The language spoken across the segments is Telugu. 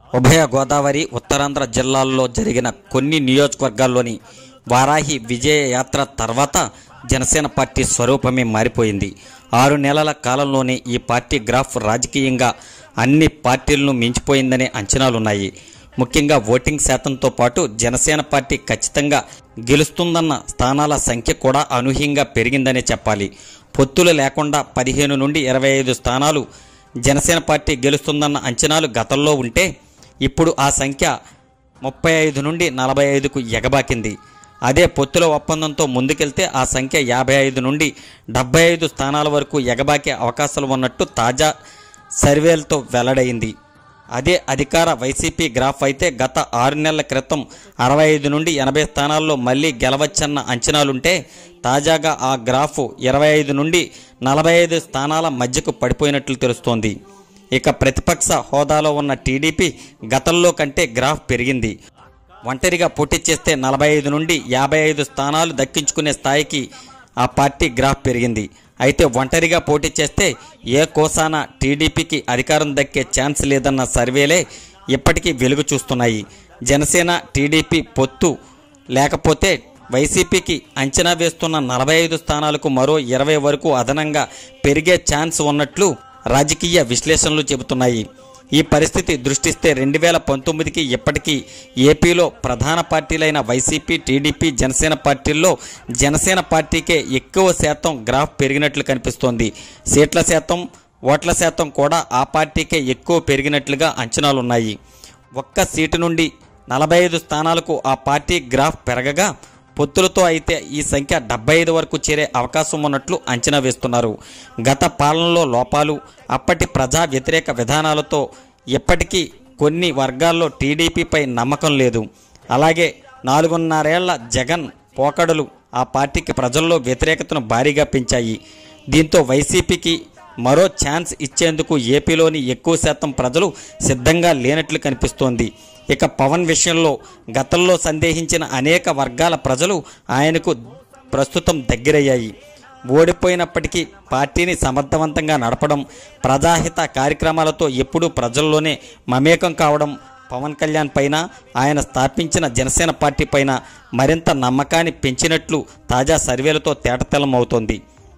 ఉభయ గోదావరి ఉత్తరాంధ్ర జిల్లాల్లో జరిగిన కొన్ని నియోజకవర్గాల్లోని వారాహి విజయ యాత్ర తర్వాత జనసేన పార్టీ స్వరూపమే మారిపోయింది ఆరు నెలల కాలంలోనే ఈ పార్టీ గ్రాఫ్ రాజకీయంగా అన్ని పార్టీలను మించిపోయిందనే అంచనాలున్నాయి ముఖ్యంగా ఓటింగ్ శాతంతో పాటు జనసేన పార్టీ ఖచ్చితంగా గెలుస్తుందన్న స్థానాల సంఖ్య కూడా అనూహ్యంగా పెరిగిందనే చెప్పాలి పొత్తులు లేకుండా పదిహేను నుండి ఇరవై ఐదు స్థానాలు జనసేన పార్టీ గెలుస్తుందన్న అంచనాలు గతంలో ఉంటే ఇప్పుడు ఆ సంఖ్య ముప్పై ఐదు నుండి నలభై ఐదుకు ఎగబాకింది అదే పొత్తుల ఒప్పందంతో ముందుకెళ్తే ఆ సంఖ్య యాభై ఐదు నుండి డెబ్బై ఐదు స్థానాల వరకు ఎగబాకే అవకాశాలు ఉన్నట్టు తాజా సర్వేలతో వెల్లడైంది అదే అధికార వైసీపీ గ్రాఫ్ అయితే గత ఆరు నెలల క్రితం అరవై ఐదు నుండి ఎనభై స్థానాల్లో మళ్ళీ గెలవచ్చన్న అంచనాలుంటే తాజాగా ఆ గ్రాఫ్ ఇరవై ఐదు నుండి నలభై ఐదు స్థానాల మధ్యకు పడిపోయినట్లు తెలుస్తోంది ఇక ప్రతిపక్ష హోదాలో ఉన్న టీడీపీ గతంలో కంటే గ్రాఫ్ పెరిగింది ఒంటరిగా పోటీ చేస్తే నలభై ఐదు నుండి యాభై ఐదు స్థానాలు దక్కించుకునే స్థాయికి ఆ పార్టీ గ్రాఫ్ పెరిగింది అయితే ఒంటరిగా పోటీ చేస్తే ఏ కోసాన టీడీపీకి అధికారం దక్కే ఛాన్స్ లేదన్న సర్వేలే ఇప్పటికీ వెలుగు చూస్తున్నాయి జనసేన టీడీపీ పొత్తు లేకపోతే వైసీపీకి అంచనా వేస్తున్న నలభై ఐదు స్థానాలకు మరో ఇరవై వరకు అదనంగా పెరిగే ఛాన్స్ ఉన్నట్లు రాజకీయ విశ్లేషణలు చెబుతున్నాయి ఈ పరిస్థితి దృష్టిస్తే రెండు వేల పంతొమ్మిదికి ఇప్పటికీ ఏపీలో ప్రధాన పార్టీలైన వైసీపీ టీడీపీ జనసేన పార్టీల్లో జనసేన పార్టీకే ఎక్కువ శాతం గ్రాఫ్ పెరిగినట్లు కనిపిస్తోంది సీట్ల శాతం ఓట్ల శాతం కూడా ఆ పార్టీకే ఎక్కువ పెరిగినట్లుగా అంచనాలున్నాయి ఒక్క సీటు నుండి నలభై ఐదు స్థానాలకు ఆ పార్టీ గ్రాఫ్ పెరగగా పొత్తులతో అయితే ఈ సంఖ్య డెబ్బై ఐదు వరకు చేరే అవకాశం ఉన్నట్లు అంచనా వేస్తున్నారు గత పాలనలో లోపాలు అప్పటి ప్రజా వ్యతిరేక విధానాలతో ఇప్పటికీ కొన్ని వర్గాల్లో టీడీపీపై నమ్మకం లేదు అలాగే నాలుగున్నరేళ్ల జగన్ పోకడలు ఆ పార్టీకి ప్రజల్లో వ్యతిరేకతను భారీగా పెంచాయి దీంతో వైసీపీకి మరో ఛాన్స్ ఇచ్చేందుకు ఏపీలోని ఎక్కువ శాతం ప్రజలు సిద్ధంగా లేనట్లు కనిపిస్తోంది ఇక పవన్ విషయంలో గతంలో సందేహించిన అనేక వర్గాల ప్రజలు ఆయనకు ప్రస్తుతం దగ్గరయ్యాయి ఓడిపోయినప్పటికీ పార్టీని సమర్థవంతంగా నడపడం ప్రజాహిత కార్యక్రమాలతో ఎప్పుడూ ప్రజల్లోనే మమేకం కావడం పవన్ కళ్యాణ్ పైన ఆయన స్థాపించిన జనసేన పార్టీ పైన మరింత నమ్మకాన్ని పెంచినట్లు తాజా సర్వేలతో తేటతెల్లమవుతోంది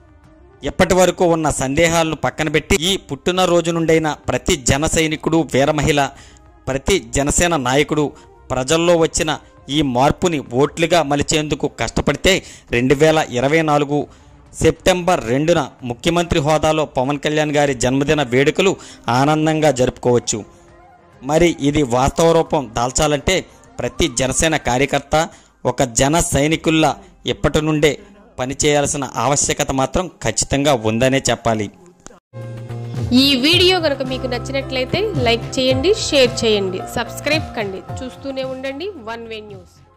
ఇప్పటి వరకు ఉన్న సందేహాలను పక్కన పెట్టి ఈ పుట్టినరోజు నుండైన ప్రతి జన సైనికుడు వీరమహిళ ప్రతి జనసేన నాయకుడు ప్రజల్లో వచ్చిన ఈ మార్పుని ఓట్లుగా మలిచేందుకు కష్టపడితే రెండు వేల ఇరవై నాలుగు సెప్టెంబర్ రెండున ముఖ్యమంత్రి హోదాలో పవన్ కళ్యాణ్ గారి జన్మదిన వేడుకలు ఆనందంగా జరుపుకోవచ్చు మరి ఇది వాస్తవ రూపం దాల్చాలంటే ప్రతి జనసేన కార్యకర్త ఒక జన సైనికుల్లా ఇప్పటి నుండే పనిచేయాల్సిన ఆవశ్యకత మాత్రం ఖచ్చితంగా ఉందనే చెప్పాలి ఈ వీడియో కనుక మీకు నచ్చినట్లయితే లైక్ చేయండి షేర్ చేయండి సబ్స్క్రైబ్ కండి చూస్తూనే ఉండండి వన్ వే న్యూస్